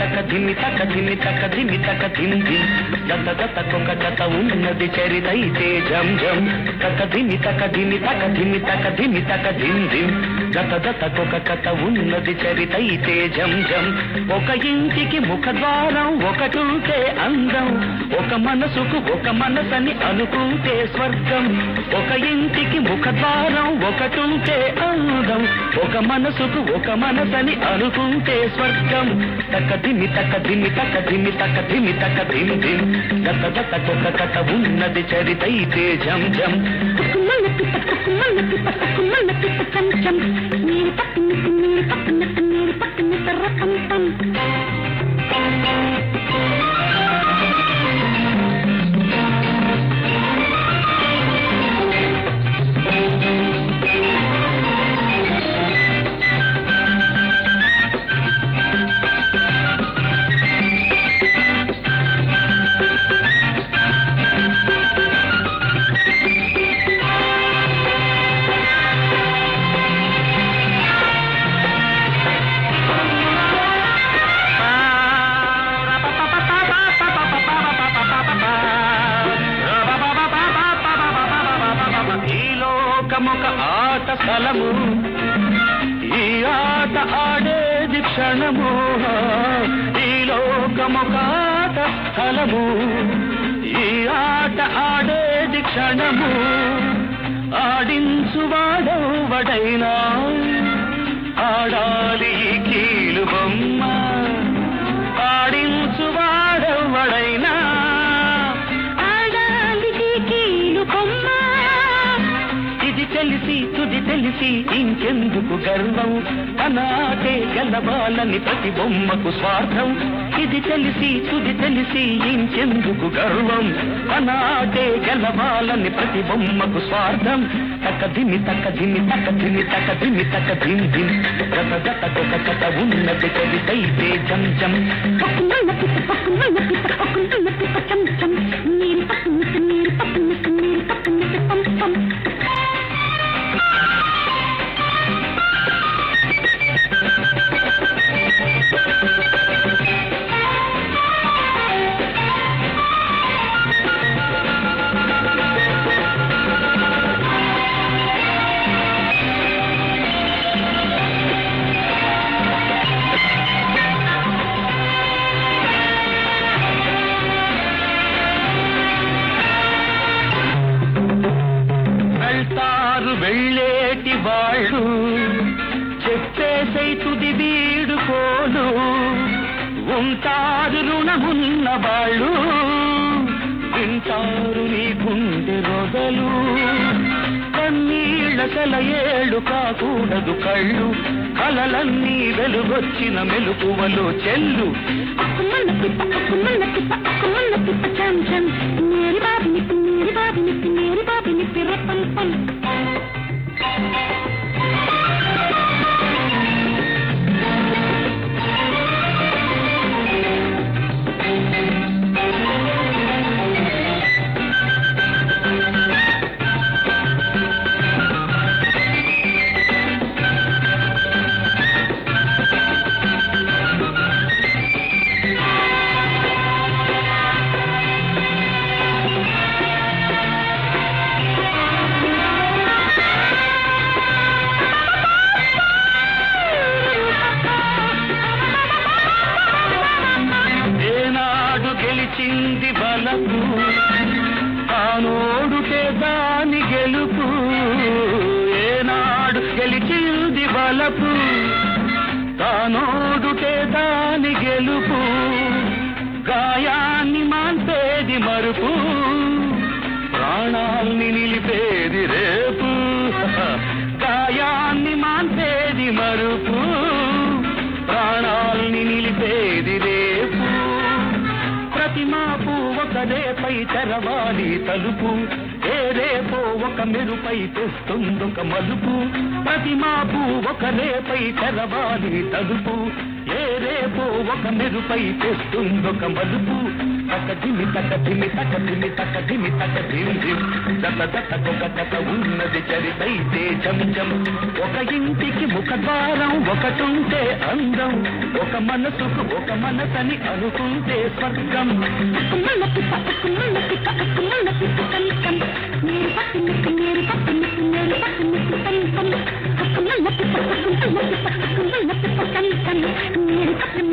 తక ధిమి తక ధిమి తక ధిమి తక ధిమ్ ధిమ్ జత జతకొక జత ఉన్నది చరితైతే జం జం తక ధిమి తక ధిమి తక ధిమి తక ధిమి తక ధిమ్ ధిమ్ జత జతకొక కథ ఉన్నది చరితైతే జం జం ఒక ఇంటికి ముఖద్వారం ఒకటుంటే అందం ఒక మనసుకు ఒక మనసని అనుకుంటే స్వర్గం ఒక ఇంటికి ముఖద్వారం ఒకటుంటే అందం ఒక మనసుకు ఒక మనసని అనుకుంటే స్వర్గం తక దిమి తక దిమి తక దిమి తక దిమి తక దిమ్ దిమ్ గత గతకొక కథ ఉన్నది చరితైతే జం జం కుక్కుమల్ల పిట్ట కుక్కుమల్ల పిట్ట కుక్కుమల్ల పిట్ట చం చం మీరు పక్కనట్టు మీరు పక్కనట్టు మీరు పక్కనట్టు రపం పం ఈ లోకమొక ఆట స్థలము ఈ ఆట ఆడేది క్షణము ఈ లోకమొక ఆట స్థలము ఈ ఆట ఆడేది క్షణము ఆడించువాడవడైనా ఆడాలి ఈ కీలు బొమ్మ ఆడించువాడవడైనా ఆడాలి కీలు కొమ్మ ఇది తెలిసి తుది తెలిసి ఇంకెందుకు గర్వం అనాటే గెలవాలని ప్రతి బొమ్మకు స్వార్థం ఇది తెలిసి తుది తెలిసి ఇంకెందుకు గర్వం అనాటే గెలవాలని ప్రతి బొమ్మకు స్వార్థం తక దిమి తక దిమి తక దిమి తక దిమి తక దిమ్ దిమ్ గత గతకొక కథ ఉన్నది కవితైతే జం జం కుక్కుమల్ల పిట్ట కుక్కుమల్ల పిట్ట కుక్కుమల్ల పిట్ట చం చం మీరు పక్కనట్టు మీరు పక్కనట్టు మీరు పక్కనట్టు పం పం వెళ్తారు వెళ్ళేటి వాళ్ళు చెప్పేసై తుది వీడు పోలు ఉంటారు రుణమున్న వాళ్ళు వింటారు నీ గుండె రొగలు కన్నీళ్ళ సెలయేళ్ళు కాకూడదు కళ్ళు కలలన్నీ వెలుగొచ్చిన మెలుకువలు చెల్లు కుక్కుమల్ల పిట్ట కుక్కుమల్ల పిట్ట కుక్కుమల్ల పిట్ట చం చం మేరీ బాబిని మేరీ బాబిని మేరీ బాబిని రపం పం ఏనాడు గెలిచింది బలపు తానోడుతే దాని గెలుపు ఏనాడు గెలిచింది బలపు తానోడుతే దాని గెలుపు గాయాన్ని మాన్పేది మరుపు ప్రాణాల్ని నిలిపేది రేపు గాయాన్ని మాన్పేది మరుపు ప్రాణాల్ని నిలిపేది రేపు ప్రతి మాపు ఒక రేపై తెరవాలి తలుపు ఏ రేపో ఒక మెరుపై తెస్తుందొక మలుపు ప్రతి మాపు ఒక రేపై తెరవాలి తలుపు ఏ రేపో ఒక మెరుపై తెస్తుందొక మలుపు తక ధిమి తక ధిమి తక ధిమి తక ధిమి తక ధిమ్ ధిమ్ జత జతకొక జత ఉన్నది చరితైతే జం జం ఒక ఇంటికి ముఖద్వారం ఒకటుంటే అందం ఒక మనసుకు ఒక మనసని అనుకుంటే స్వర్గం అక్కుమల్ల పిప్ప అక్కుమల్ల పిప్ప అక్కుమల్ల పిప్ప కం కం మేరీ పట్టు మిట్టు మేరీ పట్టు మిట్టు మేరీ పట్టు మిట్టు కం కం అక్కుమల్ల పిప్ప అక్కుమల్ల పిప్ప అక్కుమల్ల పిప్ప కం కం మేరీ పట్టు